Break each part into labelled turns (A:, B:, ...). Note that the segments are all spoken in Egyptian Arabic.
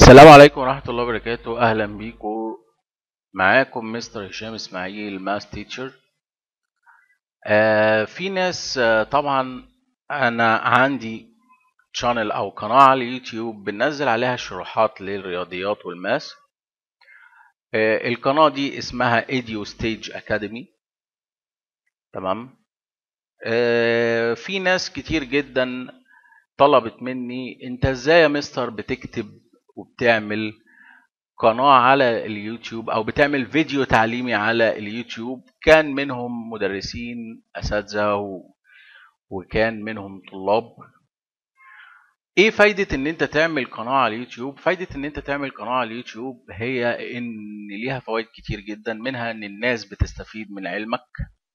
A: السلام عليكم ورحمة الله وبركاته أهلا بيكم معاكم مستر هشام إسماعيل ماس تيتشر آه في ناس آه طبعا أنا عندي شانل أو قناة على اليوتيوب بنزل عليها شروحات للرياضيات والماس آه القناة دي اسمها ايديو ستيج أكاديمي تمام آه في ناس كتير جدا طلبت مني انت ازاي يا مستر بتكتب وبتعمل قناة على اليوتيوب او بتعمل فيديو تعليمي على اليوتيوب كان منهم مدرسين اساتذة و... وكان منهم طلاب ايه فايدة ان انت تعمل قناة على اليوتيوب فايدة ان انت تعمل قناة على اليوتيوب هي ان ليها فوائد كتير جدا منها ان الناس بتستفيد من علمك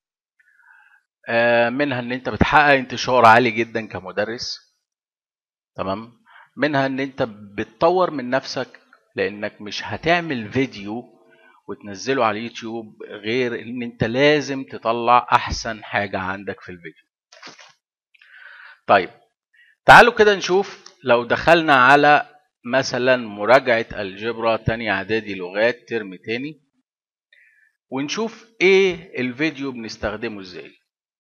A: آه منها ان انت بتحقق انتشار عالي جدا كمدرس تمام منها ان انت بتطور من نفسك لانك مش هتعمل فيديو وتنزله على اليوتيوب غير ان انت لازم تطلع احسن حاجة عندك في الفيديو طيب تعالوا كده نشوف لو دخلنا على مثلا مراجعة الجبرا تاني اعدادي لغات ترم تاني ونشوف ايه الفيديو بنستخدمه ازاي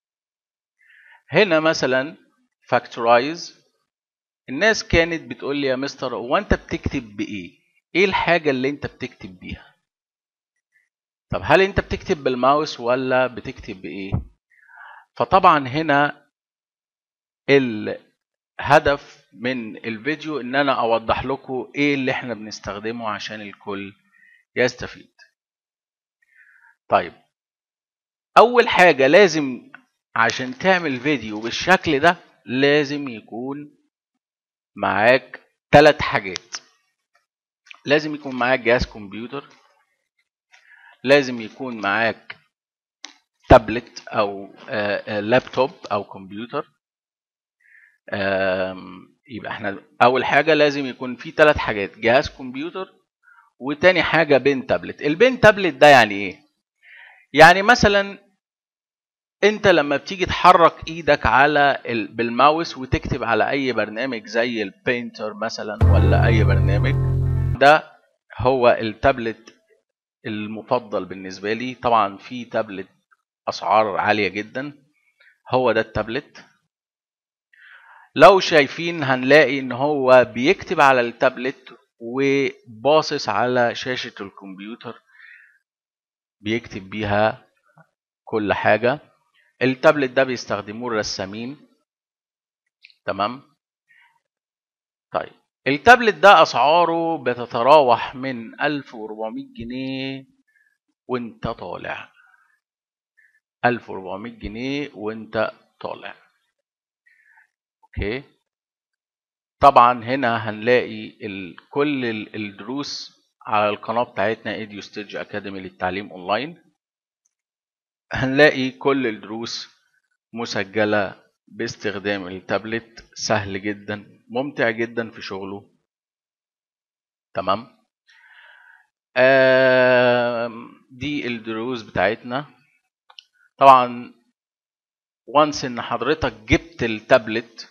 A: هنا مثلا فاكتورايز الناس كانت بتقول لي يا مستر هو انت بتكتب بايه ايه الحاجة اللي انت بتكتب بيها طب هل انت بتكتب بالماوس ولا بتكتب بايه فطبعا هنا الهدف من الفيديو ان انا اوضح لكم ايه اللي احنا بنستخدمه عشان الكل يستفيد طيب اول حاجة لازم عشان تعمل فيديو بالشكل ده لازم يكون معاك ثلاث حاجات لازم يكون معاك جهاز كمبيوتر لازم يكون معاك تابلت او لابتوب او كمبيوتر يبقى احنا اول حاجه لازم يكون في ثلاث حاجات جهاز كمبيوتر وتاني حاجه بين تابلت البين تابلت ده يعني ايه يعني مثلا انت لما بتيجي تحرك ايدك على ال... بالماوس وتكتب على اي برنامج زي البينتر مثلا ولا اي برنامج ده هو التابلت المفضل بالنسبة لي طبعا في تابلت اسعار عالية جدا هو ده التابلت لو شايفين هنلاقي ان هو بيكتب على التابلت وباصص على شاشة الكمبيوتر بيكتب بيها كل حاجة التابلت ده بيستخدموه الرسامين تمام طيب التابلت ده اسعاره بتتراوح من 1400 جنيه وانت طالع 1400 جنيه وانت طالع اوكي طبعا هنا هنلاقي ال كل الدروس على القناه بتاعتنا ايديو ستيج اكاديمي للتعليم اونلاين هنلاقي كل الدروس مسجلة باستخدام التابلت سهل جدا ممتع جدا في شغله تمام دي الدروس بتاعتنا طبعا وانس ان حضرتك جبت التابلت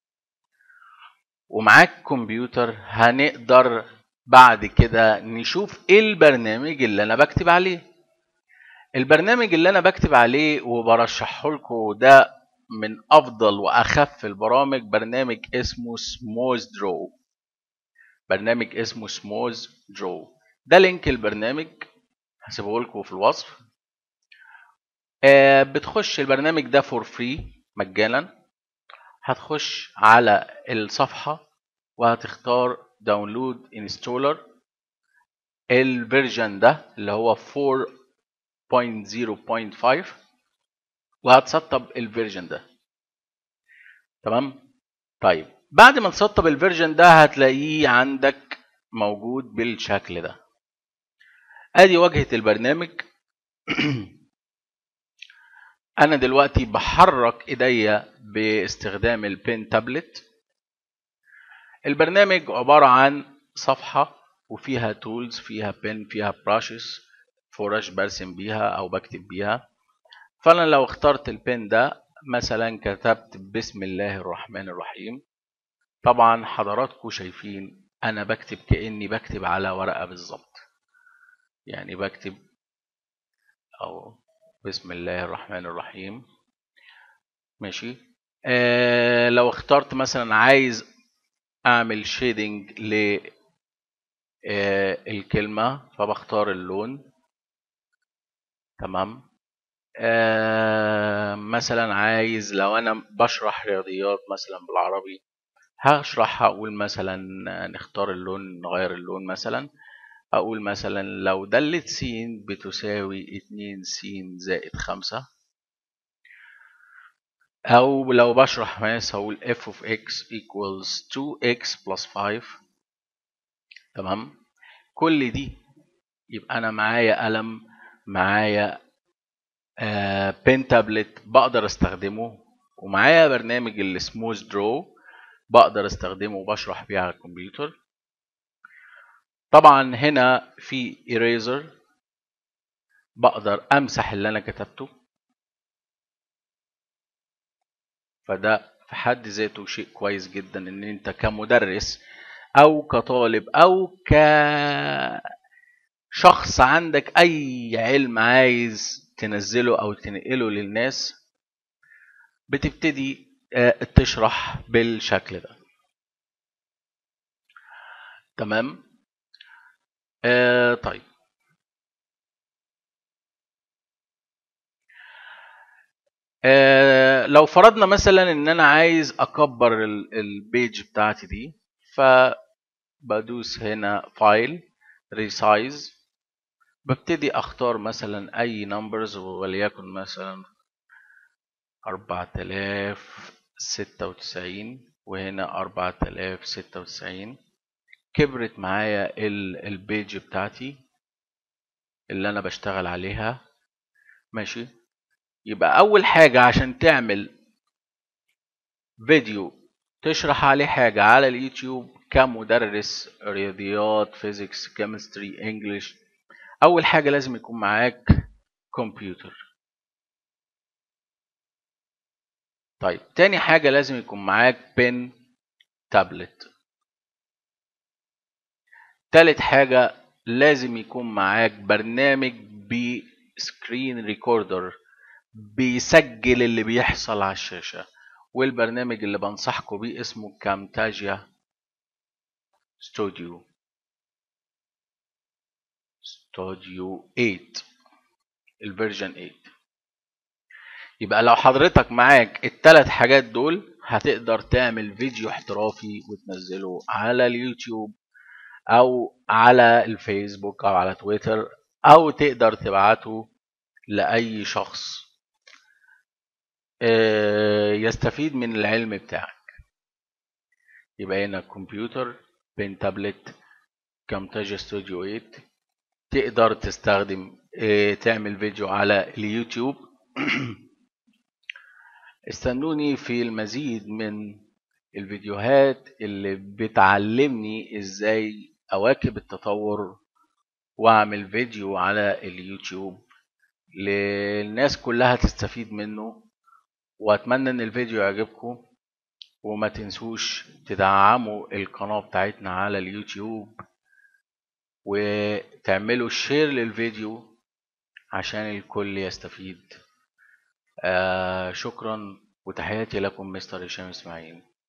A: ومعاك كمبيوتر هنقدر بعد كده نشوف ايه البرنامج اللي انا بكتب عليه البرنامج اللي انا بكتب عليه وبرشحه لكم ده من افضل واخف البرامج برنامج اسمه سموز درو برنامج اسمه سموز درو ده لينك البرنامج هسيبه لكم في الوصف آه بتخش البرنامج ده فور فري مجانا هتخش على الصفحة وهتختار داونلود انستولر الفيرجن ده اللي هو 4 0.0.5 وهتسطب الفيرجن ده تمام طيب بعد ما تسطب الفيرجن ده هتلاقيه عندك موجود بالشكل ده ادي واجهة البرنامج انا دلوقتي بحرك ايديا باستخدام البين تابلت البرنامج عبارة عن صفحة وفيها تولز فيها بين فيها براشز فرش برسم بيها او بكتب بيها فانا لو اخترت البين ده مثلا كتبت بسم الله الرحمن الرحيم طبعا حضراتكم شايفين انا بكتب كاني بكتب على ورقه بالظبط يعني بكتب او بسم الله الرحمن الرحيم ماشي آه لو اخترت مثلا عايز اعمل شيدنج ل آه الكلمه فبختار اللون تمام آه مثلا عايز لو انا بشرح رياضيات مثلا بالعربي هشرح هقول مثلا نختار اللون نغير اللون مثلا اقول مثلا لو دالة س بتساوي اتنين س زائد خمسة او لو بشرح ماس هقول f of x equals 2x plus 5 تمام كل دي يبقى انا معايا قلم معايا آه بين تابلت بقدر استخدمه ومعايا برنامج السموث درو بقدر استخدمه وبشرح بيه على الكمبيوتر طبعا هنا في eraser بقدر امسح اللي انا كتبته فده في حد ذاته شيء كويس جدا ان انت كمدرس او كطالب او كشخص عندك اي علم عايز تنزله او تنقله للناس بتبتدي تشرح بالشكل ده تمام آه طيب آه لو فرضنا مثلا ان انا عايز اكبر البيج بتاعتي دي فبدوس هنا فايل ريسايز ببتدي اختار مثلا اي نمبرز وليكن مثلا 4096 وهنا 4096 كبرت معايا البيج بتاعتي اللي انا بشتغل عليها ماشي يبقى اول حاجة عشان تعمل فيديو تشرح عليه حاجة على اليوتيوب كمدرس رياضيات فيزيكس كيمستري انجليش اول حاجة لازم يكون معاك كمبيوتر طيب تاني حاجة لازم يكون معاك بن تابلت تالت حاجة لازم يكون معاك برنامج بسكرين ريكوردر بيسجل اللي بيحصل على الشاشة والبرنامج اللي بنصحكم بيه اسمه كامتاجيا ستوديو ستوديو 8 الفيرجن 8 يبقى لو حضرتك معاك الثلاث حاجات دول هتقدر تعمل فيديو احترافي وتنزله على اليوتيوب او على الفيسبوك او على تويتر او تقدر تبعته لاي شخص يستفيد من العلم بتاعك يبقى هنا كمبيوتر بين تابلت كامتاجيا ستوديو 8 تقدر تستخدم تعمل فيديو على اليوتيوب استنوني في المزيد من الفيديوهات اللي بتعلمني ازاي اواكب التطور واعمل فيديو على اليوتيوب للناس كلها تستفيد منه واتمنى ان الفيديو يعجبكم وما تنسوش تدعموا القناة بتاعتنا على اليوتيوب وتعملوا شير للفيديو عشان الكل يستفيد آه شكرا وتحياتي لكم مستر هشام اسماعيل